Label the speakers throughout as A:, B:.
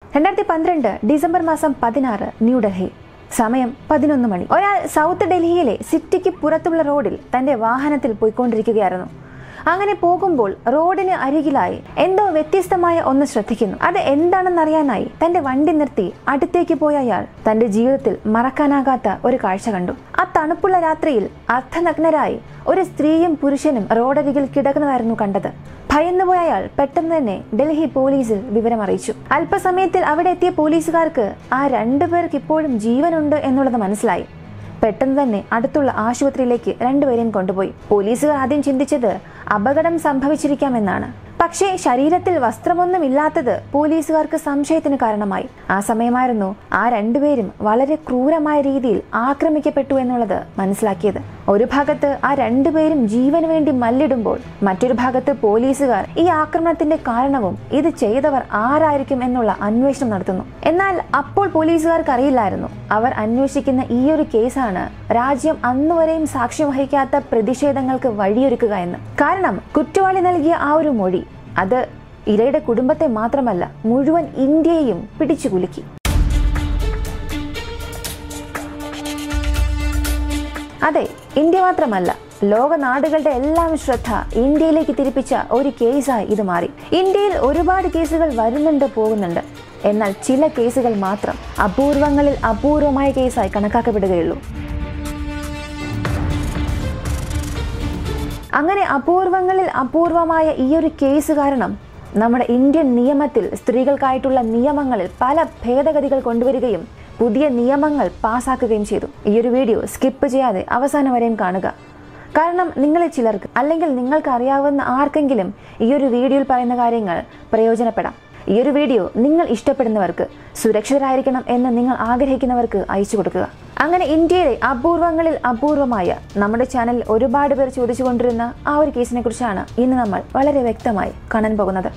A: രണ്ടായിരത്തി പന്ത്രണ്ട് ഡിസംബർ മാസം പതിനാറ് ന്യൂഡൽഹി സമയം പതിനൊന്ന് മണി ഒരാൾ സൗത്ത് ഡൽഹിയിലെ സിറ്റിക്ക് പുറത്തുള്ള റോഡിൽ തന്റെ വാഹനത്തിൽ പോയിക്കൊണ്ടിരിക്കുകയായിരുന്നു അങ്ങനെ പോകുമ്പോൾ റോഡിന് അരികിലായി എന്തോ വ്യത്യസ്തമായ ഒന്ന് ശ്രദ്ധിക്കുന്നു അത് എന്താണെന്നറിയാനായി തന്റെ വണ്ടി നിർത്തി അടുത്തേക്ക് പോയ അയാൾ തന്റെ ജീവിതത്തിൽ മറക്കാനാകാത്ത ഒരു കാഴ്ച കണ്ടു ആ തണുപ്പുള്ള രാത്രിയിൽ അർദ്ധനഗ്നരായി ഒരു സ്ത്രീയും പുരുഷനും റോഡരികിൽ കിടക്കുന്നതായിരുന്നു കണ്ടത് ഭയന്നുപോയ അയാൾ പെട്ടെന്ന് തന്നെ ഡൽഹി പോലീസിൽ വിവരം അറിയിച്ചു അല്പസമയത്തിൽ അവിടെ എത്തിയ പോലീസുകാർക്ക് ആ രണ്ടുപേർക്ക് ഇപ്പോഴും ജീവനുണ്ട് എന്നുള്ളത് മനസ്സിലായി പെട്ടെന്ന് തന്നെ അടുത്തുള്ള ആശുപത്രിയിലേക്ക് രണ്ടുപേരെയും കൊണ്ടുപോയി പോലീസുകാർ ആദ്യം ചിന്തിച്ചത് അപകടം സംഭവിച്ചിരിക്കാമെന്നാണ് പക്ഷേ ശരീരത്തിൽ വസ്ത്രമൊന്നും ഇല്ലാത്തത് പോലീസുകാർക്ക് സംശയത്തിന് കാരണമായി ആ സമയമായിരുന്നു ആ രണ്ടുപേരും വളരെ ക്രൂരമായ രീതിയിൽ ആക്രമിക്കപ്പെട്ടു എന്നുള്ളത് മനസ്സിലാക്കിയത് ഒരു ഭാഗത്ത് ആ രണ്ടുപേരും ജീവന് വേണ്ടി മല്ലിടുമ്പോൾ മറ്റൊരു ഭാഗത്ത് പോലീസുകാർ ഈ ആക്രമണത്തിന്റെ കാരണവും ഇത് ചെയ്തവർ ആരായിരിക്കും എന്നുള്ള അന്വേഷണം നടത്തുന്നു എന്നാൽ അപ്പോൾ പോലീസുകാർക്ക് അറിയില്ലായിരുന്നു അവർ അന്വേഷിക്കുന്ന ഈ ഒരു കേസാണ് രാജ്യം അന്നുവരെയും സാക്ഷ്യം വഹിക്കാത്ത പ്രതിഷേധങ്ങൾക്ക് വഴിയൊരുക്കുക എന്ന് കാരണം കുറ്റവാളി നൽകിയ ആ ഒരു മൊഴി അത് ഇരയുടെ കുടുംബത്തെ മാത്രമല്ല മുഴുവൻ ഇന്ത്യയെയും പിടിച്ചു കുലുക്കി അതെ ഇന്ത്യ മാത്രമല്ല ലോക നാടുകളുടെ എല്ലാം ശ്രദ്ധ ഇന്ത്യയിലേക്ക് തിരിപ്പിച്ച ഒരു കേസായി ഇത് മാറി ഇന്ത്യയിൽ ഒരുപാട് കേസുകൾ വരുന്നുണ്ട് പോകുന്നുണ്ട് എന്നാൽ ചില കേസുകൾ മാത്രം അപൂർവങ്ങളിൽ അപൂർവമായ കേസായി കണക്കാക്കപ്പെടുകയുള്ളൂ അങ്ങനെ അപൂർവങ്ങളിൽ അപൂർവമായ ഈ ഒരു കേസ് കാരണം നമ്മുടെ ഇന്ത്യൻ നിയമത്തിൽ സ്ത്രീകൾക്കായിട്ടുള്ള നിയമങ്ങളിൽ പല ഭേദഗതികൾ കൊണ്ടുവരികയും പുതിയ നിയമങ്ങൾ പാസാക്കുകയും ചെയ്തു ഈ ഒരു വീഡിയോ സ്കിപ്പ് ചെയ്യാതെ അവസാനം വരെയും കാണുക കാരണം നിങ്ങളിൽ ചിലർക്ക് അല്ലെങ്കിൽ നിങ്ങൾക്ക് അറിയാവുന്ന ആർക്കെങ്കിലും ഈ ഒരു വീഡിയോയിൽ പറയുന്ന കാര്യങ്ങൾ പ്രയോജനപ്പെടാം ഈ ഒരു വീഡിയോ നിങ്ങൾ ഇഷ്ടപ്പെടുന്നവർക്ക് സുരക്ഷിതരായിരിക്കണം എന്ന് നിങ്ങൾ ആഗ്രഹിക്കുന്നവർക്ക് അയച്ചു കൊടുക്കുക അങ്ങനെ ഇന്ത്യയിലെ അപൂർവങ്ങളിൽ അപൂർവമായ നമ്മുടെ ചാനലിൽ ഒരുപാട് പേർ ചോദിച്ചുകൊണ്ടിരുന്ന ആ ഒരു കേസിനെ കുറിച്ചാണ് ഇന്ന് നമ്മൾ വളരെ വ്യക്തമായി കാണാൻ പോകുന്നത്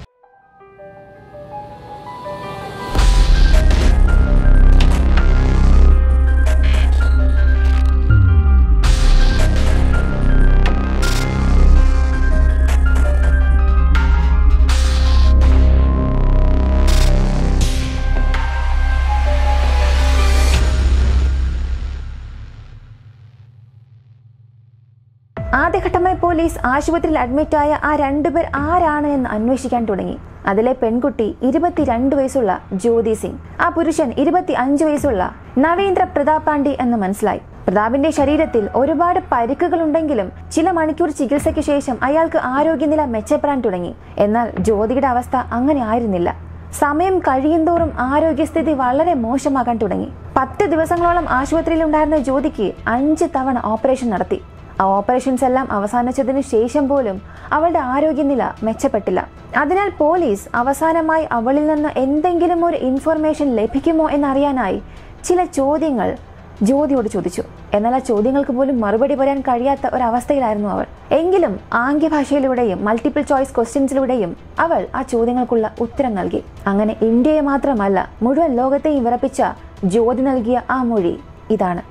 A: ആദ്യഘട്ടമായി പോലീസ് ആശുപത്രിയിൽ അഡ്മിറ്റായ ആ രണ്ടുപേർ ആരാണ് എന്ന് അന്വേഷിക്കാൻ തുടങ്ങി അതിലെ പെൺകുട്ടി ഇരുപത്തിരണ്ട് വയസ്സുള്ള ജ്യോതി സിംഗ് ആ പുരുഷൻ ഇരുപത്തി അഞ്ച് വയസ്സുള്ള നവീന്ദ്ര പ്രതാപ് പാണ്ഡി എന്ന് മനസ്സിലായി പ്രതാപിന്റെ ശരീരത്തിൽ ഒരുപാട് പരിക്കുകൾ ഉണ്ടെങ്കിലും ചില മണിക്കൂർ ചികിത്സയ്ക്ക് ശേഷം അയാൾക്ക് ആരോഗ്യനില മെച്ചപ്പെടാൻ തുടങ്ങി എന്നാൽ ജ്യോതിയുടെ അവസ്ഥ അങ്ങനെ ആയിരുന്നില്ല സമയം കഴിയുന്തോറും ആരോഗ്യസ്ഥിതി വളരെ മോശമാകാൻ തുടങ്ങി പത്ത് ദിവസങ്ങളോളം ആശുപത്രിയിൽ ഉണ്ടായിരുന്ന ജ്യോതിക്ക് അഞ്ച് തവണ ഓപ്പറേഷൻ നടത്തി ആ ഓപ്പറേഷൻസ് എല്ലാം അവസാനിച്ചതിനു ശേഷം പോലും അവളുടെ ആരോഗ്യനില മെച്ചപ്പെട്ടില്ല അതിനാൽ പോലീസ് അവസാനമായി അവളിൽ നിന്ന് എന്തെങ്കിലും ഒരു ഇൻഫർമേഷൻ ലഭിക്കുമോ എന്നറിയാനായി ചില ചോദ്യങ്ങൾ ജ്യോതിയോട് ചോദിച്ചു എന്നാൽ ആ ചോദ്യങ്ങൾക്ക് പോലും മറുപടി പറയാൻ കഴിയാത്ത ഒരവസ്ഥയിലായിരുന്നു അവൾ എങ്കിലും ആംഗ്യഭാഷയിലൂടെയും മൾട്ടിപ്പിൾ ചോയ്സ് ക്വസ്റ്റ്യൻസിലൂടെയും അവൾ ആ ചോദ്യങ്ങൾക്കുള്ള ഉത്തരം നൽകി അങ്ങനെ ഇന്ത്യയെ മാത്രമല്ല മുഴുവൻ ലോകത്തെയും വിറപ്പിച്ച ജ്യോതി നൽകിയ ആ മൊഴി ഇതാണ്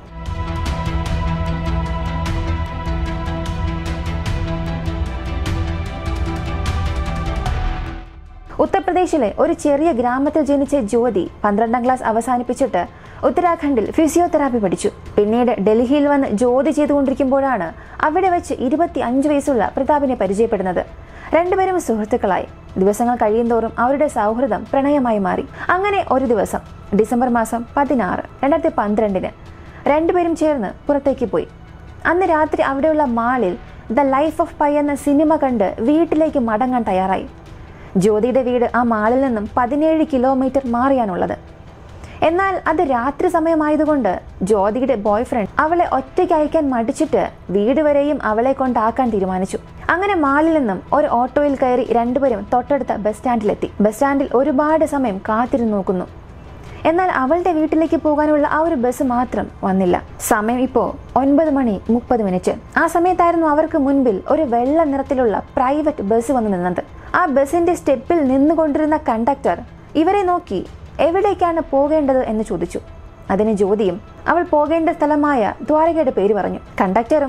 A: ഉത്തർപ്രദേശിലെ ഒരു ചെറിയ ഗ്രാമത്തിൽ ജനിച്ച ജ്യോതി പന്ത്രണ്ടാം ക്ലാസ് അവസാനിപ്പിച്ചിട്ട് ഉത്തരാഖണ്ഡിൽ ഫിസിയോതെറാപ്പി പഠിച്ചു പിന്നീട് ഡൽഹിയിൽ വന്ന് ജോലി ചെയ്തുകൊണ്ടിരിക്കുമ്പോഴാണ് അവിടെ വെച്ച് ഇരുപത്തി അഞ്ച് വയസ്സുള്ള പ്രതാപിനെ പരിചയപ്പെടുന്നത് രണ്ടുപേരും സുഹൃത്തുക്കളായി ദിവസങ്ങൾ കഴിയുന്തോറും അവരുടെ സൗഹൃദം പ്രണയമായി മാറി അങ്ങനെ ഒരു ദിവസം ഡിസംബർ മാസം പതിനാറ് രണ്ടായിരത്തി പന്ത്രണ്ടിന് രണ്ടുപേരും ചേർന്ന് പുറത്തേക്ക് പോയി അന്ന് രാത്രി അവിടെയുള്ള മാളിൽ ദ ലൈഫ് ഓഫ് പൈ എന്ന സിനിമ കണ്ട് വീട്ടിലേക്ക് മടങ്ങാൻ തയ്യാറായി ജ്യോതിയുടെ വീട് ആ മാളിൽ നിന്നും പതിനേഴ് കിലോമീറ്റർ മാറിയാണുള്ളത് എന്നാൽ അത് രാത്രി സമയമായതുകൊണ്ട് ജ്യോതിയുടെ ബോയ് ഫ്രണ്ട് അവളെ ഒറ്റയ്ക്ക് അയക്കാൻ മടിച്ചിട്ട് വീട് വരെയും അവളെ കൊണ്ടാക്കാൻ തീരുമാനിച്ചു അങ്ങനെ മാളിൽ നിന്നും ഒരു ഓട്ടോയിൽ കയറി രണ്ടുപേരും തൊട്ടടുത്ത ബസ് സ്റ്റാൻഡിലെത്തി ബസ് സ്റ്റാൻഡിൽ ഒരുപാട് സമയം കാത്തിരുന്നു നോക്കുന്നു എന്നാൽ അവളുടെ വീട്ടിലേക്ക് പോകാനുള്ള ആ ഒരു ബസ് മാത്രം വന്നില്ല സമയം ഇപ്പോ ഒൻപത് മണി മുപ്പത് മിനിറ്റ് ആ സമയത്തായിരുന്നു അവർക്ക് മുൻപിൽ ഒരു വെള്ള നിറത്തിലുള്ള പ്രൈവറ്റ് ബസ് വന്നു നിന്നത് ആ ബസിന്റെ സ്റ്റെപ്പിൽ നിന്നുകൊണ്ടിരുന്ന കണ്ടക്ടർ ഇവരെ നോക്കി എവിടേക്കാണ് പോകേണ്ടത് എന്ന് ചോദിച്ചു അതിന് ജ്യോതിയും അവൾ പോകേണ്ട സ്ഥലമായ ദ്വാരകയുടെ പേര് പറഞ്ഞു കണ്ടക്ടറും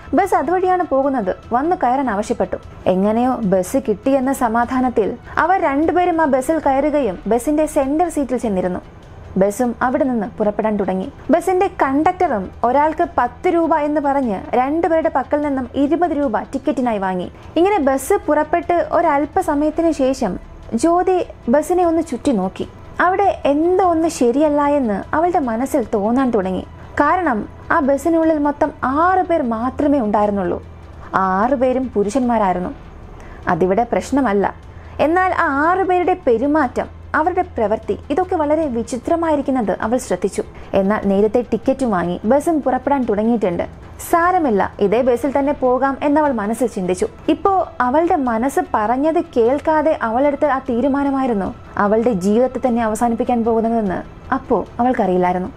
A: ബസ് അതുവഴിയാണ് പോകുന്നത് വന്ന് കയറാൻ ആവശ്യപ്പെട്ടു എങ്ങനെയോ ബസ് കിട്ടിയെന്ന സമാധാനത്തിൽ അവർ രണ്ടുപേരും ആ ബസ്സിൽ കയറുകയും ബസിന്റെ സെന്റർ സീറ്റിൽ ചെന്നിരുന്നു ബസ്സും അവിടെ നിന്ന് പുറപ്പെടാൻ തുടങ്ങി ബസിന്റെ കണ്ടക്ടറും ഒരാൾക്ക് പത്ത് രൂപ എന്ന് പറഞ്ഞ് രണ്ടുപേരുടെ പക്കൽ നിന്നും ഇരുപത് രൂപ ടിക്കറ്റിനായി വാങ്ങി ഇങ്ങനെ ബസ് പുറപ്പെട്ട് ഒരല്പസമയത്തിന് ശേഷം ജ്യോതി ബസ്സിനെ ഒന്ന് ചുറ്റി നോക്കി അവിടെ എന്തോ ഒന്ന് ശരിയല്ല എന്ന് അവളുടെ മനസ്സിൽ തോന്നാൻ തുടങ്ങി കാരണം ആ ബസ്സിനുള്ളിൽ മൊത്തം ആറ് പേർ മാത്രമേ ഉണ്ടായിരുന്നുള്ളൂ ആറ് പേരും പുരുഷന്മാരായിരുന്നു അതിവിടെ പ്രശ്നമല്ല എന്നാൽ ആ ആറു പേരുടെ പെരുമാറ്റം അവരുടെ പ്രവൃത്തി ഇതൊക്കെ വളരെ വിചിത്രമായിരിക്കുന്നത് അവൾ ശ്രദ്ധിച്ചു എന്നാൽ നേരത്തെ ടിക്കറ്റും വാങ്ങി ബസ്സും പുറപ്പെടാൻ തുടങ്ങിയിട്ടുണ്ട് സാരമില്ല ഇതേ ബസ്സിൽ തന്നെ പോകാം എന്നവൾ മനസ്സിൽ ചിന്തിച്ചു ഇപ്പോ അവളുടെ മനസ്സ് പറഞ്ഞത് കേൾക്കാതെ അവളെടുത്ത ആ തീരുമാനമായിരുന്നു അവളുടെ ജീവിതത്തെ തന്നെ അവസാനിപ്പിക്കാൻ പോകുന്നതെന്ന് അപ്പോ അവൾക്കറിയില്ലായിരുന്നു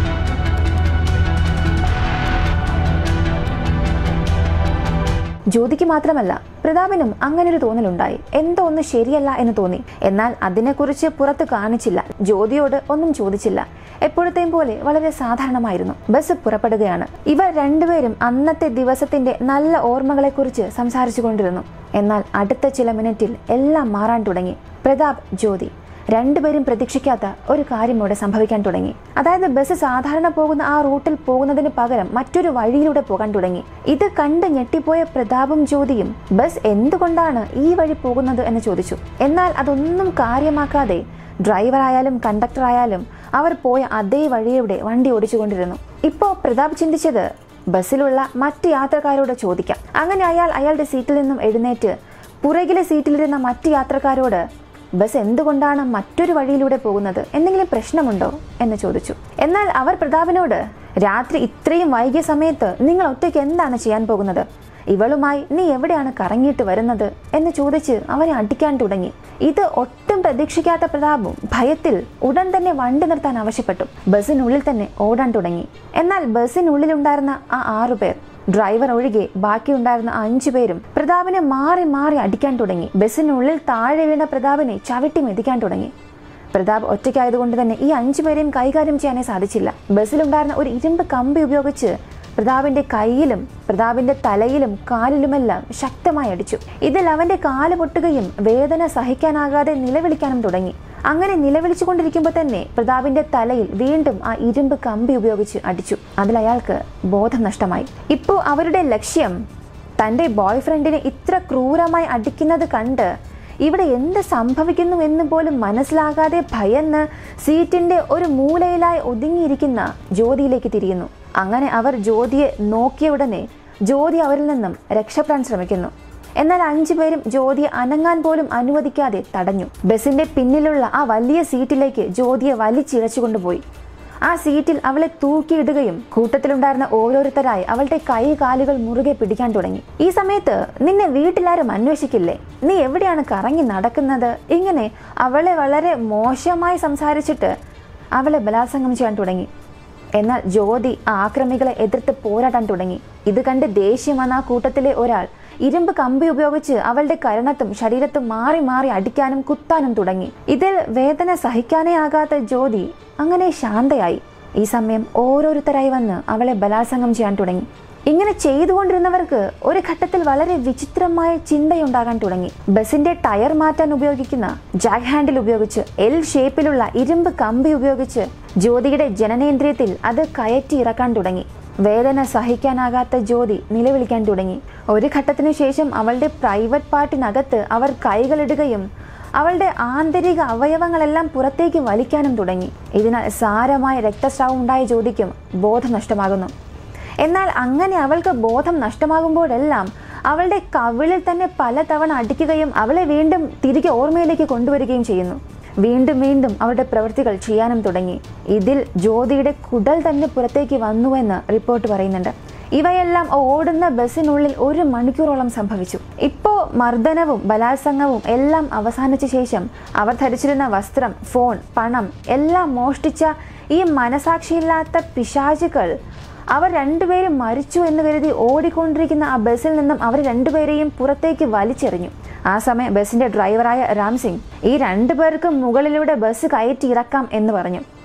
A: ജ്യോതിക്ക് മാത്രമല്ല പ്രതാപനും അങ്ങനൊരു തോന്നലുണ്ടായി എന്തോ ഒന്ന് ശരിയല്ല എന്ന് തോന്നി എന്നാൽ അതിനെക്കുറിച്ച് പുറത്ത് കാണിച്ചില്ല ജ്യോതിയോട് ഒന്നും ചോദിച്ചില്ല എപ്പോഴത്തെയും പോലെ വളരെ സാധാരണമായിരുന്നു ബസ് പുറപ്പെടുകയാണ് ഇവർ രണ്ടുപേരും അന്നത്തെ ദിവസത്തിന്റെ നല്ല ഓർമ്മകളെക്കുറിച്ച് സംസാരിച്ചു കൊണ്ടിരുന്നു എന്നാൽ അടുത്ത ചില മിനിറ്റിൽ എല്ലാം മാറാൻ തുടങ്ങി പ്രതാപ് ജ്യോതി രണ്ടുപേരും പ്രതീക്ഷിക്കാത്ത ഒരു കാര്യം ഇവിടെ സംഭവിക്കാൻ തുടങ്ങി അതായത് ബസ് സാധാരണ പോകുന്ന ആ റൂട്ടിൽ പോകുന്നതിന് പകരം മറ്റൊരു വഴിയിലൂടെ പോകാൻ തുടങ്ങി ഇത് കണ്ട് ഞെട്ടിപ്പോയ പ്രതാപും ജ്യോതിയും ബസ് എന്തുകൊണ്ടാണ് ഈ വഴി പോകുന്നത് എന്ന് ചോദിച്ചു എന്നാൽ അതൊന്നും കാര്യമാക്കാതെ ഡ്രൈവർ ആയാലും കണ്ടക്ടർ ആയാലും അവർ പോയ അതേ വഴിയിലൂടെ വണ്ടി ഓടിച്ചുകൊണ്ടിരുന്നു ഇപ്പോൾ പ്രതാപ് ചിന്തിച്ചത് ബസ്സിലുള്ള മറ്റ് യാത്രക്കാരോട് ചോദിക്കാം അങ്ങനെ അയാൾ അയാളുടെ സീറ്റിൽ നിന്നും എഴുന്നേറ്റ് പുറകിലെ സീറ്റിലിരുന്ന മറ്റ് യാത്രക്കാരോട് ബസ് എന്തുകൊണ്ടാണ് മറ്റൊരു വഴിയിലൂടെ പോകുന്നത് എന്തെങ്കിലും പ്രശ്നമുണ്ടോ എന്ന് ചോദിച്ചു എന്നാൽ അവർ പ്രതാപനോട് രാത്രി ഇത്രയും വൈകിയ സമയത്ത് നിങ്ങൾ ഒറ്റയ്ക്ക് എന്താണ് ചെയ്യാൻ പോകുന്നത് ഇവളുമായി നീ എവിടെയാണ് കറങ്ങിയിട്ട് വരുന്നത് എന്ന് ചോദിച്ച് അവനെ അടിക്കാൻ തുടങ്ങി ഇത് ഒട്ടും പ്രതീക്ഷിക്കാത്ത പ്രതാപും ഭയത്തിൽ ഉടൻ തന്നെ വണ്ടി നിർത്താൻ ആവശ്യപ്പെട്ടു ബസ്സിനുള്ളിൽ തന്നെ ഓടാൻ തുടങ്ങി എന്നാൽ ബസ്സിനുള്ളിലുണ്ടായിരുന്ന ആ ആറുപേർ ഡ്രൈവർ ഒഴികെ ബാക്കിയുണ്ടായിരുന്ന അഞ്ചു പേരും പ്രതാപിനെ മാറി മാറി അടിക്കാൻ തുടങ്ങി ബസ്സിനുള്ളിൽ താഴെ വീണ പ്രതാപിനെ ചവിട്ടി മെതിക്കാൻ തുടങ്ങി പ്രതാപ് ഒറ്റയ്ക്കായതുകൊണ്ട് തന്നെ ഈ അഞ്ചു പേരെയും കൈകാര്യം ചെയ്യാനേ സാധിച്ചില്ല ബസ്സിലുണ്ടായിരുന്ന ഒരു ഇരുമ്പ് കമ്പി ഉപയോഗിച്ച് പ്രതാപിന്റെ കയ്യിലും പ്രതാപിന്റെ തലയിലും കാലിലുമെല്ലാം ശക്തമായി അടിച്ചു ഇതിൽ അവന്റെ കാല് പൊട്ടുകയും വേദന സഹിക്കാനാകാതെ നിലവിളിക്കാനും തുടങ്ങി അങ്ങനെ നിലവിളിച്ചുകൊണ്ടിരിക്കുമ്പോൾ തന്നെ പ്രതാപിന്റെ തലയിൽ വീണ്ടും ആ ഇരുമ്പ് കമ്പി ഉപയോഗിച്ച് അടിച്ചു അതിൽ അയാൾക്ക് ബോധം നഷ്ടമായി ഇപ്പോൾ അവരുടെ ലക്ഷ്യം തന്റെ ബോയ് ഫ്രണ്ടിനെ ഇത്ര ക്രൂരമായി അടിക്കുന്നത് കണ്ട് ഇവിടെ എന്ത് സംഭവിക്കുന്നു എന്ന് പോലും മനസ്സിലാകാതെ ഭയന്ന് സീറ്റിന്റെ ഒരു മൂലയിലായി ഒതുങ്ങിയിരിക്കുന്ന ജ്യോതിയിലേക്ക് തിരിയുന്നു അങ്ങനെ അവർ ജ്യോതിയെ നോക്കിയ ഉടനെ ജ്യോതി അവരിൽ നിന്നും രക്ഷപ്പെടാൻ ശ്രമിക്കുന്നു എന്നാൽ അഞ്ചു പേരും ജ്യോതിയെ അനങ്ങാൻ പോലും അനുവദിക്കാതെ തടഞ്ഞു ബസിന്റെ പിന്നിലുള്ള ആ വലിയ സീറ്റിലേക്ക് ജ്യോതിയെ വലിച്ചിഴച്ചു കൊണ്ടുപോയി ആ സീറ്റിൽ അവളെ തൂക്കിയിടുകയും കൂട്ടത്തിലുണ്ടായിരുന്ന ഓരോരുത്തരായി അവളുടെ കൈ കാലുകൾ മുറുകെ പിടിക്കാൻ തുടങ്ങി ഈ സമയത്ത് നിന്നെ വീട്ടിലാരും അന്വേഷിക്കില്ലേ നീ എവിടെയാണ് കറങ്ങി നടക്കുന്നത് ഇങ്ങനെ അവളെ വളരെ മോശമായി സംസാരിച്ചിട്ട് അവളെ ബലാത്സംഗം ചെയ്യാൻ തുടങ്ങി എന്നാൽ ജ്യോതി ആ ആക്രമികളെ എതിർത്ത് പോരാടാൻ തുടങ്ങി ഇത് കണ്ട് ദേഷ്യം വന്ന ആ കൂട്ടത്തിലെ ഒരാൾ ഇരുമ്പ് കമ്പി ഉപയോഗിച്ച് അവളുടെ കരണത്തും ശരീരത്തും മാറി മാറി അടിക്കാനും കുത്താനും തുടങ്ങി ഇതിൽ വേദന സഹിക്കാനേ ആകാത്ത ജ്യോതി അങ്ങനെ ശാന്തയായി ഈ സമയം ഓരോരുത്തരായി വന്ന് അവളെ ബലാത്സംഗം ചെയ്യാൻ തുടങ്ങി ഇങ്ങനെ ചെയ്തുകൊണ്ടിരുന്നവർക്ക് ഒരു ഘട്ടത്തിൽ വളരെ വിചിത്രമായ ചിന്തയുണ്ടാകാൻ തുടങ്ങി ബസിന്റെ ടയർ മാറ്റാൻ ഉപയോഗിക്കുന്ന ജാക്ക് ഹാൻഡിൽ ഉപയോഗിച്ച് എൽ ഷേപ്പിലുള്ള ഇരുമ്പ് കമ്പി ഉപയോഗിച്ച് ജ്യോതിയുടെ ജനനേന്ദ്രിയത്തിൽ അത് കയറ്റി ഇറക്കാൻ തുടങ്ങി വേദന സഹിക്കാനാകാത്ത ജ്യോതി നിലവിളിക്കാൻ തുടങ്ങി ഒരു ഘട്ടത്തിനു ശേഷം അവളുടെ പ്രൈവറ്റ് പാർട്ടിനകത്ത് അവർ കൈകളിടുകയും അവളുടെ ആന്തരിക അവയവങ്ങളെല്ലാം പുറത്തേക്ക് വലിക്കാനും തുടങ്ങി ഇതിനാൽ സാരമായ രക്തസ്രാവം ഉണ്ടായ ജ്യോതിക്കും ബോധം നഷ്ടമാകുന്നു എന്നാൽ അങ്ങനെ അവൾക്ക് ബോധം നഷ്ടമാകുമ്പോഴെല്ലാം അവളുടെ കവിളിൽ തന്നെ പലതവണ അടിക്കുകയും അവളെ വീണ്ടും തിരികെ ഓർമ്മയിലേക്ക് കൊണ്ടുവരികയും ചെയ്യുന്നു വീണ്ടും വീണ്ടും അവരുടെ പ്രവൃത്തികൾ ചെയ്യാനും തുടങ്ങി ഇതിൽ ജ്യോതിയുടെ കുടൽ തന്നെ പുറത്തേക്ക് വന്നുവെന്ന് റിപ്പോർട്ട് പറയുന്നുണ്ട് ഇവയെല്ലാം ഓടുന്ന ബസ്സിനുള്ളിൽ ഒരു മണിക്കൂറോളം സംഭവിച്ചു ഇപ്പോ മർദ്ദനവും ബലാത്സംഗവും എല്ലാം അവസാനിച്ച ശേഷം അവർ ധരിച്ചിരുന്ന വസ്ത്രം ഫോൺ പണം എല്ലാം മോഷ്ടിച്ച ഈ മനസാക്ഷിയില്ലാത്ത പിശാചുകൾ അവർ രണ്ടുപേരും മരിച്ചു എന്ന് കരുതി ഓടിക്കൊണ്ടിരിക്കുന്ന ആ ബസ്സിൽ നിന്നും അവർ രണ്ടുപേരെയും പുറത്തേക്ക് വലിച്ചെറിഞ്ഞു ആ സമയം ബസ്സിന്റെ ഡ്രൈവറായ രാം സിംഗ് ഈ രണ്ടു പേർക്കും മുകളിലൂടെ ബസ് കയറ്റി ഇറക്കാം എന്ന് പറഞ്ഞു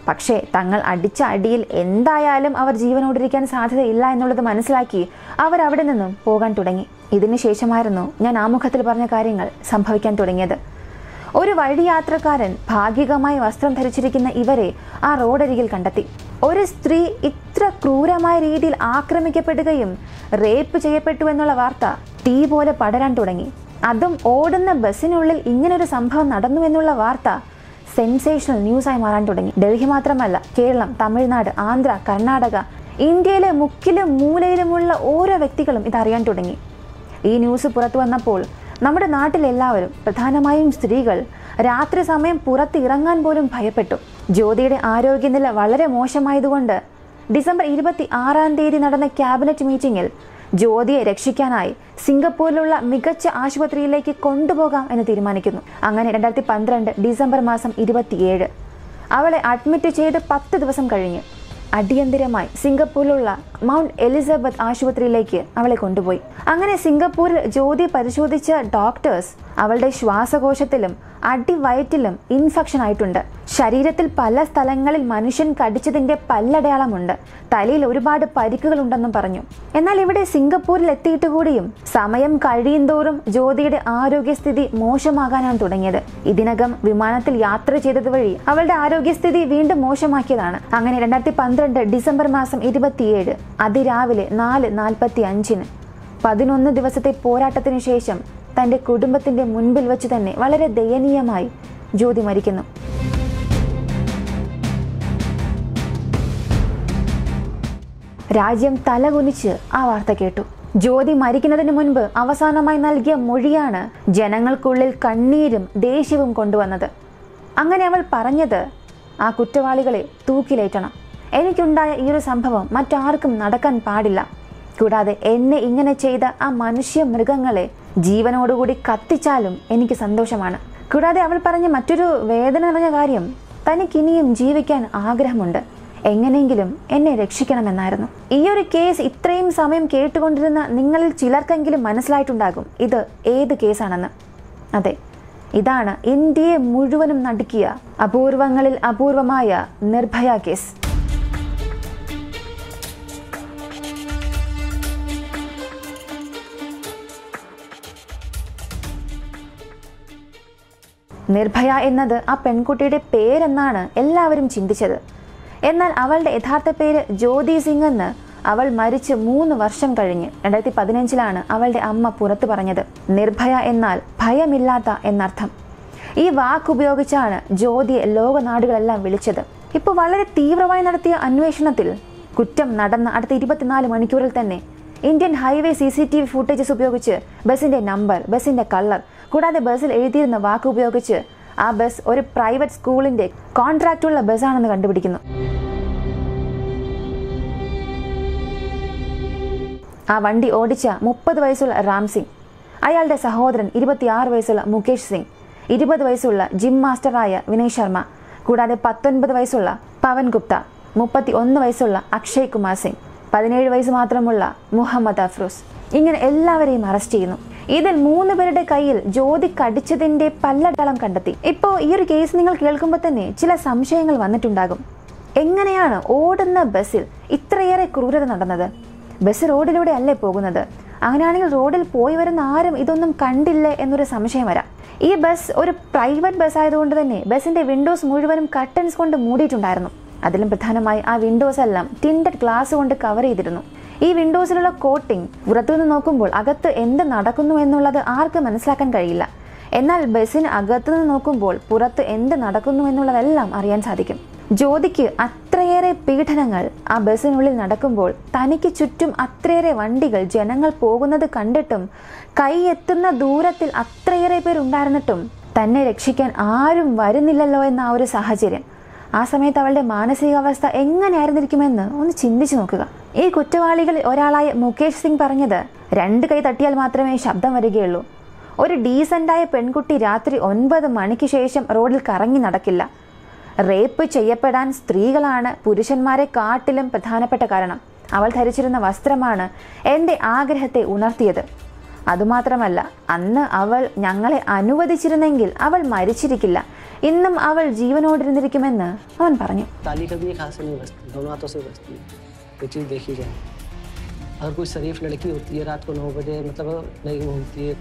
A: പക്ഷേ തങ്ങൾ അടിച്ച അടിയിൽ എന്തായാലും അവർ ജീവനോടിരിക്കാൻ സാധ്യതയില്ല എന്നുള്ളത് മനസ്സിലാക്കി അവർ അവിടെ നിന്നും പോകാൻ തുടങ്ങി ഇതിനു ശേഷമായിരുന്നു ഞാൻ ആമുഖത്തിൽ പറഞ്ഞ കാര്യങ്ങൾ സംഭവിക്കാൻ തുടങ്ങിയത് ഒരു വഴിയാത്രക്കാരൻ ഭാഗികമായി വസ്ത്രം ധരിച്ചിരിക്കുന്ന ഇവരെ ആ റോഡരികിൽ കണ്ടെത്തി ഒരു സ്ത്രീ ഇത്ര ക്രൂരമായ രീതിയിൽ ആക്രമിക്കപ്പെടുകയും റേപ്പ് ചെയ്യപ്പെട്ടു എന്നുള്ള വാർത്ത തീ പോലെ പടരാൻ തുടങ്ങി അതും ഓടുന്ന ബസ്സിനുള്ളിൽ ഇങ്ങനൊരു സംഭവം നടന്നു എന്നുള്ള വാർത്ത സെൻസേഷണൽ ന്യൂസായി മാറാൻ തുടങ്ങി ഡൽഹി മാത്രമല്ല കേരളം തമിഴ്നാട് ആന്ധ്ര കർണാടക ഇന്ത്യയിലെ മുക്കിലും മൂലയിലുമുള്ള ഓരോ വ്യക്തികളും ഇതറിയാൻ തുടങ്ങി ഈ ന്യൂസ് പുറത്തു വന്നപ്പോൾ നമ്മുടെ നാട്ടിലെല്ലാവരും പ്രധാനമായും സ്ത്രീകൾ രാത്രി സമയം പുറത്ത് ഇറങ്ങാൻ പോലും ഭയപ്പെട്ടു ജ്യോതിയുടെ ആരോഗ്യനില വളരെ മോശമായതുകൊണ്ട് ഡിസംബർ ഇരുപത്തി ആറാം തീയതി നടന്ന ക്യാബിനറ്റ് മീറ്റിംഗിൽ ജ്യോതിയെ രക്ഷിക്കാനായി സിംഗപ്പൂരിലുള്ള മികച്ച ആശുപത്രിയിലേക്ക് കൊണ്ടുപോകാം എന്ന് തീരുമാനിക്കുന്നു അങ്ങനെ രണ്ടായിരത്തി പന്ത്രണ്ട് ഡിസംബർ മാസം ഇരുപത്തിയേഴ് അവളെ അഡ്മിറ്റ് ചെയ്ത് പത്ത് ദിവസം കഴിഞ്ഞ് അടിയന്തിരമായി സിംഗപ്പൂരിലുള്ള മൗണ്ട് എലിസബത്ത് ആശുപത്രിയിലേക്ക് അവളെ കൊണ്ടുപോയി അങ്ങനെ സിംഗപ്പൂരിൽ ജ്യോതി പരിശോധിച്ച ഡോക്ടേഴ്സ് അവളുടെ ശ്വാസകോശത്തിലും അടിവയറ്റിലും ഇൻഫെക്ഷൻ ആയിട്ടുണ്ട് ശരീരത്തിൽ പല സ്ഥലങ്ങളിൽ മനുഷ്യൻ കടിച്ചതിന്റെ പല്ലടയാളമുണ്ട് തലയിൽ ഒരുപാട് പരിക്കുകൾ ഉണ്ടെന്നും പറഞ്ഞു എന്നാൽ ഇവിടെ സിംഗപ്പൂരിൽ എത്തിയിട്ട് കൂടിയും സമയം കഴിയുന്തോറും ജ്യോതിയുടെ ആരോഗ്യസ്ഥിതി മോശമാകാനാണ് തുടങ്ങിയത് ഇതിനകം വിമാനത്തിൽ യാത്ര ചെയ്തത് വഴി അവളുടെ ആരോഗ്യസ്ഥിതി വീണ്ടും മോശമാക്കിയതാണ് അങ്ങനെ രണ്ടായിരത്തി പന്ത്രണ്ട് ഡിസംബർ മാസം ഇരുപത്തിയേഴ് അതിരാവിലെ നാല് നാൽപ്പത്തി അഞ്ചിന് പതിനൊന്ന് ദിവസത്തെ പോരാട്ടത്തിനു ശേഷം തന്റെ കുടുംബത്തിന്റെ മുൻപിൽ വെച്ച് തന്നെ വളരെ ദയനീയമായി ജ്യോതി മരിക്കുന്നു രാജ്യം തലകുനിച്ച് ആ വാർത്ത കേട്ടു ജ്യോതി മരിക്കുന്നതിന് മുൻപ് അവസാനമായി നൽകിയ മൊഴിയാണ് ജനങ്ങൾക്കുള്ളിൽ കണ്ണീരും ദേഷ്യവും കൊണ്ടുവന്നത് അങ്ങനെ അവൾ പറഞ്ഞത് ആ കുറ്റവാളികളെ തൂക്കിലേറ്റണം എനിക്കുണ്ടായ ഈ ഒരു സംഭവം മറ്റാർക്കും നടക്കാൻ പാടില്ല കൂടാതെ എന്നെ ഇങ്ങനെ ചെയ്ത ആ മനുഷ്യ മൃഗങ്ങളെ ജീവനോടുകൂടി കത്തിച്ചാലും എനിക്ക് സന്തോഷമാണ് കൂടാതെ അവൾ പറഞ്ഞ മറ്റൊരു വേദന നിറഞ്ഞ കാര്യം തനിക്കിനിയും ജീവിക്കാൻ ആഗ്രഹമുണ്ട് എങ്ങനെയെങ്കിലും എന്നെ രക്ഷിക്കണമെന്നായിരുന്നു ഈ ഒരു കേസ് ഇത്രയും സമയം കേട്ടുകൊണ്ടിരുന്ന നിങ്ങളിൽ ചിലർക്കെങ്കിലും മനസ്സിലായിട്ടുണ്ടാകും ഇത് ഏത് കേസാണെന്ന് അതെ ഇതാണ് ഇന്ത്യയെ മുഴുവനും നടുക്കിയ അപൂർവങ്ങളിൽ അപൂർവമായ നിർഭയ കേസ് നിർഭയ എന്നത് ആ പെൺകുട്ടിയുടെ പേരെന്നാണ് എല്ലാവരും ചിന്തിച്ചത് എന്നാൽ അവളുടെ യഥാർത്ഥ പേര് ജ്യോതി സിംഗ് എന്ന് അവൾ മരിച്ച് മൂന്ന് വർഷം കഴിഞ്ഞ് രണ്ടായിരത്തി പതിനഞ്ചിലാണ് അവളുടെ അമ്മ പുറത്തു പറഞ്ഞത് നിർഭയ എന്നാൽ ഭയമില്ലാത്ത എന്നർത്ഥം ഈ വാക്കുപയോഗിച്ചാണ് ജ്യോതിയെ ലോകനാടുകളെല്ലാം വിളിച്ചത് ഇപ്പോൾ വളരെ തീവ്രമായി നടത്തിയ അന്വേഷണത്തിൽ കുറ്റം നടന്ന അടുത്ത ഇരുപത്തിനാല് മണിക്കൂറിൽ തന്നെ Indian highway C C T V footages ഉപയോഗിച്ച് ബസിന്റെ നമ്പർ ബസിന്റെ കളർ കൂടാതെ ബസ്സിൽ എഴുതിയിരുന്ന വാക്ക് ഉപയോഗിച്ച് ആ ബസ് ഒരു പ്രൈവറ്റ് സ്കൂളിന്റെ കോൺട്രാക്റ്റുള്ള ബസ്സാണെന്ന് കണ്ടുപിടിക്കുന്നു ആ വണ്ടി ഓടിച്ച മുപ്പത് വയസ്സുള്ള റാം സിംഗ് അയാളുടെ സഹോദരൻ ഇരുപത്തിയാറ് വയസ്സുള്ള മുകേഷ് സിംഗ് ഇരുപത് വയസ്സുള്ള ജിം മാസ്റ്ററായ വിനയ് ശർമ്മ കൂടാതെ പത്തൊൻപത് വയസ്സുള്ള പവൻ ഗുപ്ത മുപ്പത്തി ഒന്ന് വയസ്സുള്ള അക്ഷയ് കുമാർ സിംഗ് പതിനേഴ് വയസ്സ് മാത്രമുള്ള മുഹമ്മദ് അഫ്രൂസ് ഇങ്ങനെ എല്ലാവരെയും അറസ്റ്റ് ചെയ്യുന്നു ഇതിൽ മൂന്ന് പേരുടെ കയ്യിൽ ജ്യോതി കടിച്ചതിന്റെ പല്ലടളം കണ്ടെത്തി ഇപ്പോൾ ഈ ഒരു കേസ് നിങ്ങൾ കേൾക്കുമ്പോൾ തന്നെ ചില സംശയങ്ങൾ വന്നിട്ടുണ്ടാകും എങ്ങനെയാണ് ഓടുന്ന ബസ്സിൽ ഇത്രയേറെ ക്രൂരത നടന്നത് ബസ് റോഡിലൂടെ അല്ലേ പോകുന്നത് അങ്ങനെയാണെങ്കിൽ റോഡിൽ പോയി വരുന്ന ആരും ഇതൊന്നും കണ്ടില്ലേ എന്നൊരു സംശയം വരാം ഈ ബസ് ഒരു പ്രൈവറ്റ് ബസ് ആയതുകൊണ്ട് തന്നെ ബസ്സിന്റെ വിൻഡോസ് മുഴുവനും കട്ടൻസ് കൊണ്ട് മൂടിയിട്ടുണ്ടായിരുന്നു അതിലും പ്രധാനമായി ആ വിൻഡോസ് എല്ലാം ടിൻഡഡ് ഗ്ലാസ് കൊണ്ട് കവർ ചെയ്തിരുന്നു ഈ വിൻഡോസിലുള്ള കോട്ടിംഗ് പുറത്തുനിന്ന് നോക്കുമ്പോൾ അകത്ത് എന്ത് നടക്കുന്നു എന്നുള്ളത് ആർക്കും മനസ്സിലാക്കാൻ കഴിയില്ല എന്നാൽ ബസ്സിന് അകത്തുനിന്ന് നോക്കുമ്പോൾ പുറത്ത് എന്ത് നടക്കുന്നു എന്നുള്ളതെല്ലാം അറിയാൻ സാധിക്കും ജ്യോതിക്ക് അത്രയേറെ പീഡനങ്ങൾ ആ ബസ്സിനുള്ളിൽ നടക്കുമ്പോൾ തനിക്ക് ചുറ്റും അത്രയേറെ വണ്ടികൾ ജനങ്ങൾ പോകുന്നത് കണ്ടിട്ടും കൈ എത്തുന്ന ദൂരത്തിൽ അത്രയേറെ പേരുണ്ടായിരുന്നിട്ടും തന്നെ രക്ഷിക്കാൻ ആരും വരുന്നില്ലല്ലോ എന്ന ആ ഒരു സാഹചര്യം ആ സമയത്ത് അവളുടെ മാനസികാവസ്ഥ എങ്ങനെയായിരുന്നിരിക്കുമെന്ന് ഒന്ന് ചിന്തിച്ചു നോക്കുക ഈ കുറ്റവാളികളിൽ ഒരാളായ മുകേഷ് സിംഗ് പറഞ്ഞത് രണ്ട് കൈ തട്ടിയാൽ മാത്രമേ ശബ്ദം വരികയുള്ളൂ ഒരു ഡീസൻ്റായ പെൺകുട്ടി രാത്രി ഒൻപത് മണിക്ക് ശേഷം റോഡിൽ കറങ്ങി നടക്കില്ല റേപ്പ് ചെയ്യപ്പെടാൻ സ്ത്രീകളാണ് പുരുഷന്മാരെ കാട്ടിലും പ്രധാനപ്പെട്ട കാരണം അവൾ ധരിച്ചിരുന്ന വസ്ത്രമാണ് എൻ്റെ ആഗ്രഹത്തെ ഉണർത്തിയത് അതുമാത്രമല്ല അന്ന് അവൾ ഞങ്ങളെ അനുവദിച്ചിരുന്നെങ്കിൽ അവൾ മരിച്ചിരിക്കില്ല ഇന്നും അവൾ ജീവനോടിരുന്നിരിക്കുമെന്ന് അവൻ പറഞ്ഞു
B: ताली कभी एक हाथ से नहीं बजती दोनों हाथों से बजती है ये चीज़ देखी जाए अगर कोई शरीफ लड़की होती है रात को नौ बजे मतलब नहीं घूमती है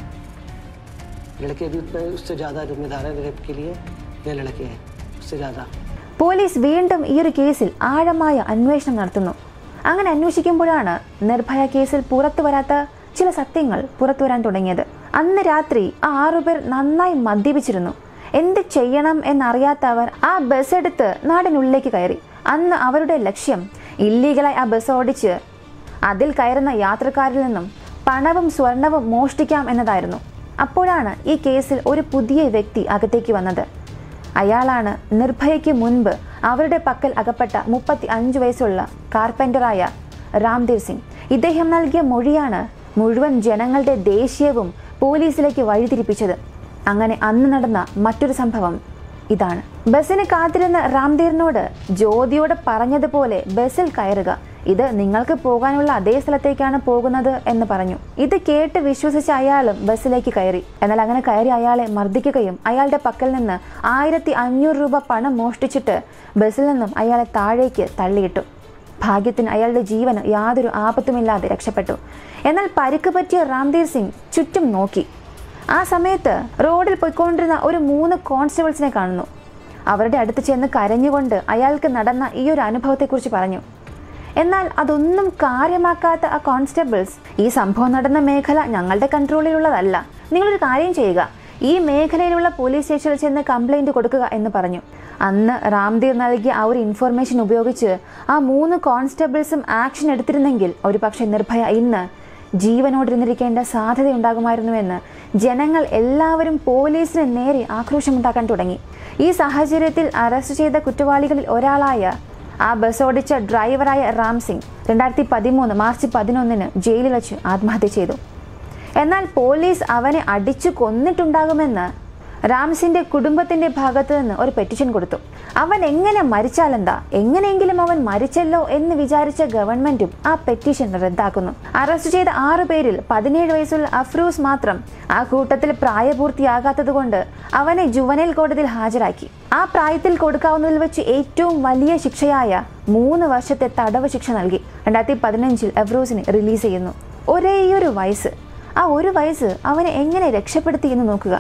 B: लड़के भी उतने उससे ज़्यादा जिम्मेदार है रेप के लिए ये लड़के हैं उससे ज़्यादा
A: പോലീസ് വീണ്ടും ഈ ഒരു കേസിൽ ആഴമായ അന്വേഷണം നടത്തുന്നു അങ്ങനെ അന്വേഷിക്കുമ്പോഴാണ് നിർഭയ കേസിൽ പുറത്തു വരാത്ത ചില സത്യങ്ങൾ പുറത്തു വരാൻ തുടങ്ങിയത് അന്ന് രാത്രി ആ ആറുപേർ നന്നായി മദ്യപിച്ചിരുന്നു എന്ത് ചെയ്യണം എന്നറിയാത്ത അവർ ആ ബസ് എടുത്ത് നാടിനുള്ളിലേക്ക് കയറി അന്ന് അവരുടെ ലക്ഷ്യം ഇല്ലീഗലായി ആ ബസ് ഓടിച്ച് അതിൽ കയറുന്ന യാത്രക്കാരിൽ നിന്നും പണവും സ്വർണവും മോഷ്ടിക്കാം എന്നതായിരുന്നു അപ്പോഴാണ് ഈ കേസിൽ ഒരു പുതിയ വ്യക്തി അകത്തേക്ക് വന്നത് അയാളാണ് നിർഭയയ്ക്ക് മുൻപ് അവരുടെ പക്കൽ അകപ്പെട്ട മുപ്പത്തി അഞ്ച് വയസ്സുള്ള കാർപ്പൻ്ററായ രാംധീർ സിംഗ് ഇദ്ദേഹം നൽകിയ മൊഴിയാണ് മുഴുവൻ ജനങ്ങളുടെ ദേഷ്യവും പോലീസിലേക്ക് വഴിതിരിപ്പിച്ചത് അങ്ങനെ അന്ന് നടന്ന മറ്റൊരു സംഭവം ഇതാണ് ബസ്സിന് കാത്തിരുന്ന രാംധീറിനോട് ജ്യോതിയോട് പറഞ്ഞതുപോലെ ബസ്സിൽ കയറുക ഇത് നിങ്ങൾക്ക് പോകാനുള്ള അതേ സ്ഥലത്തേക്കാണ് പോകുന്നത് എന്ന് പറഞ്ഞു ഇത് കേട്ട് വിശ്വസിച്ച അയാളും ബസ്സിലേക്ക് കയറി എന്നാൽ അങ്ങനെ കയറി അയാളെ മർദ്ദിക്കുകയും അയാളുടെ പക്കൽ നിന്ന് ആയിരത്തി അഞ്ഞൂറ് രൂപ പണം മോഷ്ടിച്ചിട്ട് ബസ്സിൽ നിന്നും അയാളെ താഴേക്ക് തള്ളിയിട്ടു ഭാഗ്യത്തിന് അയാളുടെ ജീവന് യാതൊരു ആപത്തുമില്ലാതെ രക്ഷപ്പെട്ടു എന്നാൽ പരിക്ക് പറ്റിയ രാംധീർ സിംഗ് ചുറ്റും നോക്കി ആ സമയത്ത് റോഡിൽ പോയിക്കൊണ്ടിരുന്ന ഒരു മൂന്ന് കോൺസ്റ്റബിൾസിനെ കാണുന്നു അവരുടെ അടുത്ത് ചെന്ന് കരഞ്ഞുകൊണ്ട് അയാൾക്ക് നടന്ന ഈ ഒരു അനുഭവത്തെക്കുറിച്ച് പറഞ്ഞു എന്നാൽ അതൊന്നും കാര്യമാക്കാത്ത ആ കോൺസ്റ്റബിൾസ് ഈ സംഭവം നടന്ന മേഖല ഞങ്ങളുടെ കൺട്രോളിലുള്ളതല്ല നിങ്ങളൊരു കാര്യം ചെയ്യുക ഈ മേഖലയിലുള്ള പോലീസ് സ്റ്റേഷനിൽ ചെന്ന് കംപ്ലൈന്റ് കൊടുക്കുക എന്ന് പറഞ്ഞു അന്ന് രാംദീർ നൽകിയ ആ ഒരു ഇൻഫർമേഷൻ ഉപയോഗിച്ച് ആ മൂന്ന് കോൺസ്റ്റബിൾസും ആക്ഷൻ എടുത്തിരുന്നെങ്കിൽ ഒരു പക്ഷേ നിർഭയ ഇന്ന് ജീവനോടിരുന്നിരിക്കേണ്ട സാധ്യതയുണ്ടാകുമായിരുന്നുവെന്ന് ജനങ്ങൾ എല്ലാവരും പോലീസിന് നേരെ ആക്രോശമുണ്ടാക്കാൻ തുടങ്ങി ഈ സാഹചര്യത്തിൽ അറസ്റ്റ് ചെയ്ത കുറ്റവാളികളിൽ ഒരാളായ ആ ബസ് ഓടിച്ച ഡ്രൈവറായ റാം സിംഗ് രണ്ടായിരത്തി പതിമൂന്ന് മാർച്ച് പതിനൊന്നിന് ജയിലിൽ വെച്ച് ആത്മഹത്യ ചെയ്തു എന്നാൽ പോലീസ് അവനെ അടിച്ചു കൊന്നിട്ടുണ്ടാകുമെന്ന് റാംസിന്റെ കുടുംബത്തിന്റെ ഭാഗത്ത് നിന്ന് ഒരു പെറ്റിഷൻ കൊടുത്തു അവൻ എങ്ങനെ മരിച്ചാലെന്താ എങ്ങനെയെങ്കിലും അവൻ മരിച്ചല്ലോ എന്ന് വിചാരിച്ച ഗവൺമെന്റും ആ പെറ്റീഷൻ റദ്ദാക്കുന്നു അറസ്റ്റ് ചെയ്ത ആറു പേരിൽ പതിനേഴ് വയസ്സുള്ള അഫ്രൂസ് മാത്രം ആ കൂട്ടത്തിൽ പ്രായപൂർത്തിയാകാത്തതുകൊണ്ട് അവനെ ജുവനൈൽ കോടതിയിൽ ഹാജരാക്കി ആ പ്രായത്തിൽ കൊടുക്കാവുന്നതിൽ വെച്ച് ഏറ്റവും വലിയ ശിക്ഷയായ മൂന്ന് വർഷത്തെ തടവ് ശിക്ഷ നൽകി രണ്ടായിരത്തി പതിനഞ്ചിൽ എഫ്രൂസിനെ റിലീസ് ചെയ്യുന്നു ഒരേയൊരു വയസ്സ് ആ ഒരു വയസ്സ് അവനെ എങ്ങനെ രക്ഷപ്പെടുത്തി എന്ന് നോക്കുക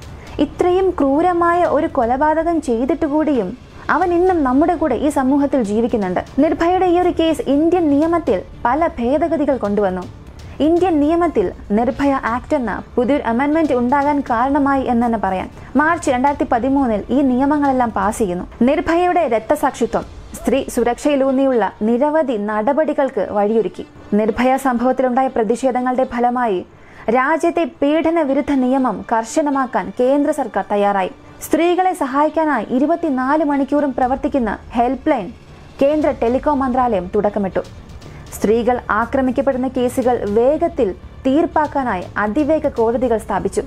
A: ഇത്രയും ക്രൂരമായ ഒരു കൊലപാതകം ചെയ്തിട്ട് കൂടിയും അവൻ ഇന്നും നമ്മുടെ കൂടെ ഈ സമൂഹത്തിൽ ജീവിക്കുന്നുണ്ട് നിർഭയയുടെ ഈ ഒരു കേസ് ഇന്ത്യൻ നിയമത്തിൽ പല ഭേദഗതികൾ കൊണ്ടുവന്നു ഇന്ത്യൻ നിയമത്തിൽ നിർഭയ ആക്ട് എന്ന പുതിയൊരു അമെൻമെന്റ് ഉണ്ടാകാൻ കാരണമായി എന്ന് തന്നെ പറയാം മാർച്ച് രണ്ടായിരത്തി പതിമൂന്നിൽ ഈ നിയമങ്ങളെല്ലാം പാസ് ചെയ്യുന്നു നിർഭയയുടെ രക്തസാക്ഷിത്വം സ്ത്രീ സുരക്ഷയിലൂന്നിയുള്ള നിരവധി നടപടികൾക്ക് വഴിയൊരുക്കി നിർഭയ സംഭവത്തിലുണ്ടായ പ്രതിഷേധങ്ങളുടെ ഫലമായി രാജ്യത്തെ പീഡന വിരുദ്ധ നിയമം കർശനമാക്കാൻ കേന്ദ്ര സർക്കാർ തയ്യാറായി സ്ത്രീകളെ സഹായിക്കാനായി ഇരുപത്തിനാല് മണിക്കൂറും പ്രവർത്തിക്കുന്ന ഹെൽപ്പ് ലൈൻ കേന്ദ്ര ടെലികോം മന്ത്രാലയം തുടക്കമിട്ടു സ്ത്രീകൾ ആക്രമിക്കപ്പെടുന്ന കേസുകൾ വേഗത്തിൽ തീർപ്പാക്കാനായി അതിവേഗ കോടതികൾ സ്ഥാപിച്ചു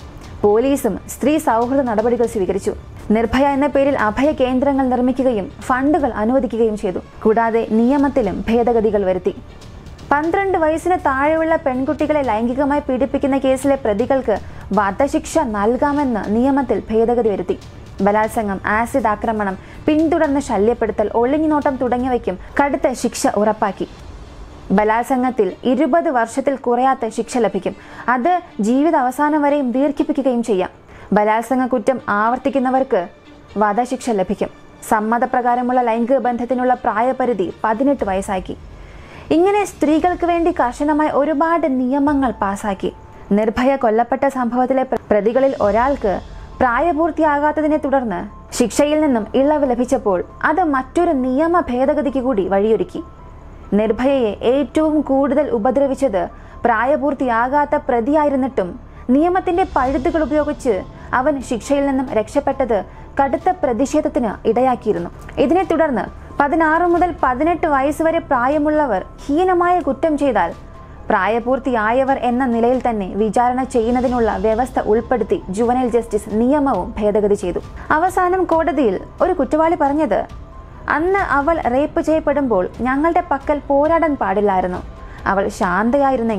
A: പോലീസും സ്ത്രീ സൗഹൃദ നടപടികൾ സ്വീകരിച്ചു നിർഭയ എന്ന പേരിൽ അഭയ കേന്ദ്രങ്ങൾ നിർമ്മിക്കുകയും ഫണ്ടുകൾ അനുവദിക്കുകയും ചെയ്തു കൂടാതെ നിയമത്തിലും ഭേദഗതികൾ വരുത്തി പന്ത്രണ്ട് വയസ്സിന് താഴെയുള്ള പെൺകുട്ടികളെ ലൈംഗികമായി പീഡിപ്പിക്കുന്ന കേസിലെ പ്രതികൾക്ക് വധശിക്ഷ നൽകാമെന്ന് നിയമത്തിൽ ഭേദഗതി വരുത്തി ബലാത്സംഗം ആസിഡ് ആക്രമണം പിന്തുടർന്ന് ശല്യപ്പെടുത്തൽ ഒളിഞ്ഞുനോട്ടം തുടങ്ങിയവയ്ക്കും കടുത്ത ശിക്ഷ ഉറപ്പാക്കി ബലാത്സംഗത്തിൽ ഇരുപത് വർഷത്തിൽ കുറയാത്ത ശിക്ഷ ലഭിക്കും അത് ജീവിത അവസാനം വരെയും ദീർഘിപ്പിക്കുകയും ചെയ്യാം ബലാത്സംഗ കുറ്റം ആവർത്തിക്കുന്നവർക്ക് വധശിക്ഷ ലഭിക്കും സമ്മതപ്രകാരമുള്ള ലൈംഗിക ബന്ധത്തിനുള്ള പ്രായപരിധി പതിനെട്ട് വയസ്സാക്കി ഇങ്ങനെ സ്ത്രീകൾക്ക് വേണ്ടി കർശനമായ ഒരുപാട് നിയമങ്ങൾ പാസാക്കി നിർഭയ കൊല്ലപ്പെട്ട സംഭവത്തിലെ പ്ര- പ്രതികളിൽ ഒരാൾക്ക് പ്രായപൂർത്തിയാകാത്തതിനെ തുടർന്ന് ശിക്ഷയിൽ നിന്നും ഇളവ് ലഭിച്ചപ്പോൾ അത് മറ്റൊരു നിയമ ഭേദഗതിക്ക് കൂടി വഴിയൊരുക്കി നിർഭയയെ ഏറ്റവും കൂടുതൽ ഉപദ്രവിച്ചത് പ്രായപൂർത്തിയാകാത്ത പ്രതിയായിരുന്നിട്ടും നിയമത്തിന്റെ പഴുതുകൾ ഉപയോഗിച്ച് അവൻ ശിക്ഷയിൽ നിന്നും രക്ഷപ്പെട്ടത് കടുത്ത പ്രതിഷേധത്തിന് ഇടയാക്കിയിരുന്നു ഇതിനെ തുടർന്ന് പതിനാറ് മുതൽ പതിനെട്ട് വയസ്സ് വരെ പ്രായമുള്ളവർ ഹീനമായ കുറ്റം ചെയ്താൽ പ്രായപൂർത്തിയായവർ എന്ന നിലയിൽ തന്നെ വിചാരണ ചെയ്യുന്നതിനുള്ള വ്യവസ്ഥ ഉൾപ്പെടുത്തി ജുവനൈൽ ജസ്റ്റിസ് നിയമവും ഭേദഗതി ചെയ്തു അവസാനം കോടതിയിൽ ഒരു കുറ്റവാളി പറഞ്ഞത് അന്ന് അവൾ റേപ്പ് ചെയ്യപ്പെടുമ്പോൾ ഞങ്ങളുടെ പക്കൽ പോരാടാൻ പാടില്ലായിരുന്നു അവൾ ശാന്തയായിരുന്നെങ്കിൽ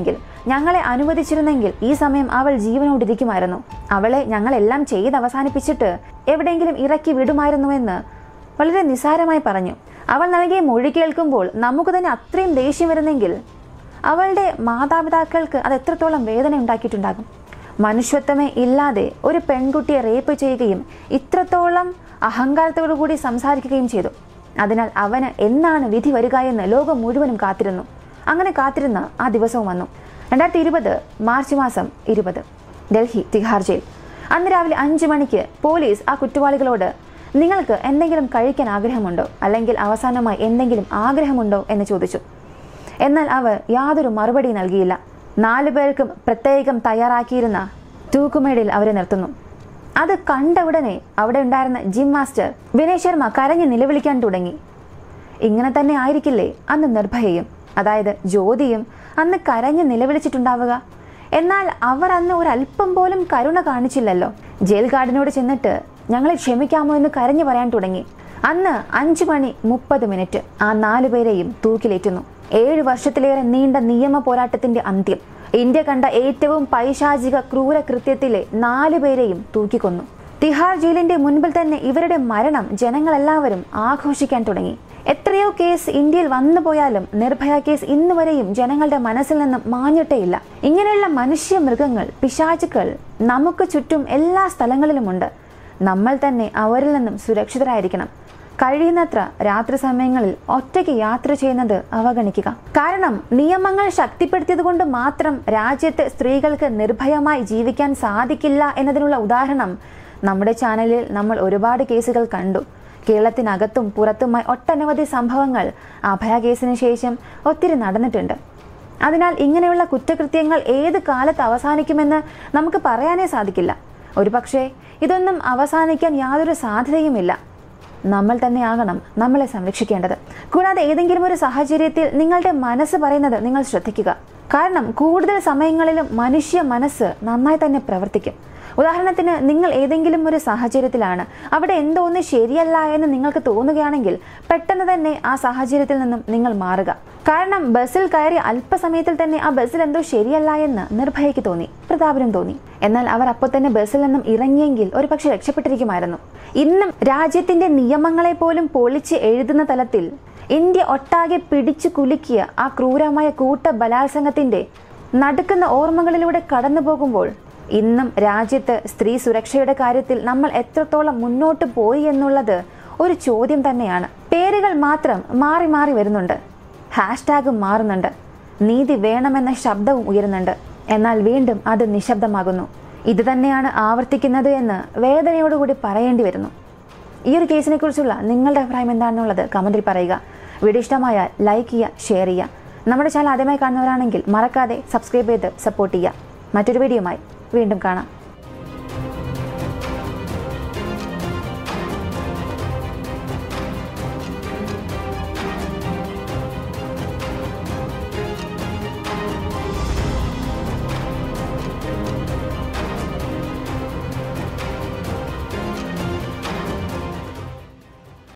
A: ഞങ്ങളെ അനുവദിച്ചിരുന്നെങ്കിൽ ഈ സമയം അവൾ ജീവനോടിരിക്കുമായിരുന്നു അവളെ ഞങ്ങളെല്ലാം ചെയ്ത് അവസാനിപ്പിച്ചിട്ട് എവിടെയെങ്കിലും ഇറക്കി വിടുമായിരുന്നുവെന്ന് വളരെ നിസാരമായി പറഞ്ഞു അവൾ നൽകിയ മൊഴി കേൾക്കുമ്പോൾ നമുക്ക് തന്നെ അത്രയും ദേഷ്യം വരുന്നെങ്കിൽ അവളുടെ മാതാപിതാക്കൾക്ക് അത് എത്രത്തോളം വേദന ഉണ്ടാക്കിയിട്ടുണ്ടാകും മനുഷ്യത്വമേ ഇല്ലാതെ ഒരു പെൺകുട്ടിയെ റേപ്പ് ചെയ്യുകയും ഇത്രത്തോളം അഹങ്കാരത്തോടു കൂടി സംസാരിക്കുകയും ചെയ്തു അതിനാൽ അവന് എന്നാണ് വിധി വരിക എന്ന് ലോകം മുഴുവനും കാത്തിരുന്നു അങ്ങനെ കാത്തിരുന്ന ആ ദിവസവും വന്നു രണ്ടായിരത്തി ഇരുപത് മാർച്ച് മാസം ഇരുപത് ഡൽഹി തിഹാർ ജയിൽ അന്ന് രാവിലെ അഞ്ച് മണിക്ക് പോലീസ് ആ കുറ്റവാളികളോട് നിങ്ങൾക്ക് എന്തെങ്കിലും കഴിക്കാൻ ആഗ്രഹമുണ്ടോ അല്ലെങ്കിൽ അവസാനമായി എന്തെങ്കിലും ആഗ്രഹമുണ്ടോ എന്ന് ചോദിച്ചു എന്നാൽ അവർ യാതൊരു മറുപടി നൽകിയില്ല നാലു പേർക്കും പ്രത്യേകം തയ്യാറാക്കിയിരുന്ന തൂക്കുമേടിൽ അവരെ നിർത്തുന്നു അത് കണ്ട ഉടനെ അവിടെ ഉണ്ടായിരുന്ന ജിം മാസ്റ്റർ വിനയ് ശർമ്മ കരഞ്ഞ് നിലവിളിക്കാൻ തുടങ്ങി ഇങ്ങനെ തന്നെ ആയിരിക്കില്ലേ അന്ന് നിർഭയയും അതായത് ജ്യോതിയും അന്ന് കരഞ്ഞ് നിലവിളിച്ചിട്ടുണ്ടാവുക എന്നാൽ അവർ അന്ന് ഒരല്പം പോലും കരുണ കാണിച്ചില്ലല്ലോ ജയിൽ ഗാർഡിനോട് ചെന്നിട്ട് ഞങ്ങളെ ക്ഷമിക്കാമോ എന്ന് കരഞ്ഞു പറയാൻ തുടങ്ങി അന്ന് അഞ്ചു മണി മുപ്പത് മിനിറ്റ് ആ നാലു പേരെയും തൂക്കിലേറ്റുന്നു ഏഴ് വർഷത്തിലേറെ നീണ്ട നിയമ പോരാട്ടത്തിന്റെ അന്ത്യം ഇന്ത്യ കണ്ട ഏറ്റവും പൈശാചിക ക്രൂര കൃത്യത്തിലെ നാലു പേരെയും തൂക്കിക്കൊന്നു തിഹാർ ജയിലിന്റെ മുൻപിൽ തന്നെ ഇവരുടെ മരണം ജനങ്ങളെല്ലാവരും ആഘോഷിക്കാൻ തുടങ്ങി എത്രയോ കേസ് ഇന്ത്യയിൽ വന്നു പോയാലും നിർഭയ കേസ് ഇന്ന് വരെയും ജനങ്ങളുടെ മനസ്സിൽ നിന്നും മാഞ്ഞിട്ടേയില്ല ഇങ്ങനെയുള്ള മനുഷ്യ മൃഗങ്ങൾ പിശാചുക്കൾ നമുക്ക് ചുറ്റും എല്ലാ സ്ഥലങ്ങളിലുമുണ്ട് നമ്മൾ തന്നെ അവരിൽ നിന്നും സുരക്ഷിതരായിരിക്കണം കഴിയുന്നത്ര രാത്രി സമയങ്ങളിൽ ഒറ്റയ്ക്ക് യാത്ര ചെയ്യുന്നത് അവഗണിക്കുക കാരണം നിയമങ്ങൾ ശക്തിപ്പെടുത്തിയത് കൊണ്ട് മാത്രം രാജ്യത്ത് സ്ത്രീകൾക്ക് നിർഭയമായി ജീവിക്കാൻ സാധിക്കില്ല എന്നതിനുള്ള ഉദാഹരണം നമ്മുടെ ചാനലിൽ നമ്മൾ ഒരുപാട് കേസുകൾ കണ്ടു കേരളത്തിനകത്തും പുറത്തുമായി ഒട്ടനവധി സംഭവങ്ങൾ അഭയ കേസിന് ശേഷം ഒത്തിരി നടന്നിട്ടുണ്ട് അതിനാൽ ഇങ്ങനെയുള്ള കുറ്റകൃത്യങ്ങൾ ഏത് കാലത്ത് അവസാനിക്കുമെന്ന് നമുക്ക് പറയാനേ സാധിക്കില്ല ഒരുപക്ഷെ ഇതൊന്നും അവസാനിക്കാൻ യാതൊരു സാധ്യതയുമില്ല നമ്മൾ തന്നെയാകണം നമ്മളെ സംരക്ഷിക്കേണ്ടത് കൂടാതെ ഏതെങ്കിലും ഒരു സാഹചര്യത്തിൽ നിങ്ങളുടെ മനസ്സ് പറയുന്നത് നിങ്ങൾ ശ്രദ്ധിക്കുക കാരണം കൂടുതൽ സമയങ്ങളിലും മനുഷ്യ മനസ്സ് നന്നായി തന്നെ പ്രവർത്തിക്കും ഉദാഹരണത്തിന് നിങ്ങൾ ഏതെങ്കിലും ഒരു സാഹചര്യത്തിലാണ് അവിടെ എന്തോ ഒന്ന് ശരിയല്ല എന്ന് നിങ്ങൾക്ക് തോന്നുകയാണെങ്കിൽ പെട്ടെന്ന് തന്നെ ആ സാഹചര്യത്തിൽ നിന്നും നിങ്ങൾ മാറുക കാരണം ബസ്സിൽ കയറി അല്പസമയത്തിൽ തന്നെ ആ ബസ്സിൽ എന്തോ ശരിയല്ല എന്ന് നിർഭയയ്ക്ക് തോന്നി പ്രതാപനും തോന്നി എന്നാൽ അവർ അപ്പോൾ തന്നെ ബസ്സിൽ നിന്നും ഇറങ്ങിയെങ്കിൽ ഒരു പക്ഷെ രക്ഷപ്പെട്ടിരിക്കുമായിരുന്നു ഇന്നും രാജ്യത്തിന്റെ നിയമങ്ങളെ പോലും പൊളിച്ച് എഴുതുന്ന തലത്തിൽ ഇന്ത്യ ഒട്ടാകെ പിടിച്ചു കുലുക്കിയ ആ ക്രൂരമായ കൂട്ട ബലാത്സംഗത്തിന്റെ നടുക്കുന്ന ഓർമ്മകളിലൂടെ കടന്നു പോകുമ്പോൾ ഇന്നും രാജ്യത്ത് സ്ത്രീ സുരക്ഷയുടെ കാര്യത്തിൽ നമ്മൾ എത്രത്തോളം മുന്നോട്ട് പോയി എന്നുള്ളത് ഒരു ചോദ്യം തന്നെയാണ് പേരുകൾ മാത്രം മാറി മാറി വരുന്നുണ്ട് ഹാഷ്ടാഗും മാറുന്നുണ്ട് നീതി വേണമെന്ന ശബ്ദവും ഉയരുന്നുണ്ട് എന്നാൽ വീണ്ടും അത് നിശബ്ദമാകുന്നു ഇത് തന്നെയാണ് ആവർത്തിക്കുന്നത് എന്ന് വേദനയോടുകൂടി പറയേണ്ടി വരുന്നു ഈ ഒരു കേസിനെ കുറിച്ചുള്ള നിങ്ങളുടെ അഭിപ്രായം എന്താണെന്നുള്ളത് കമന്റിൽ പറയുക വീഡിയോ ഇഷ്ടമായാൽ ലൈക്ക് ചെയ്യുക ഷെയർ ചെയ്യുക നമ്മുടെ ചാനൽ ആദ്യമായി കാണുന്നവരാണെങ്കിൽ മറക്കാതെ സബ്സ്ക്രൈബ് ചെയ്ത് സപ്പോർട്ട് ചെയ്യുക മറ്റൊരു വീഡിയോയുമായി വീണ്ടും കാണാം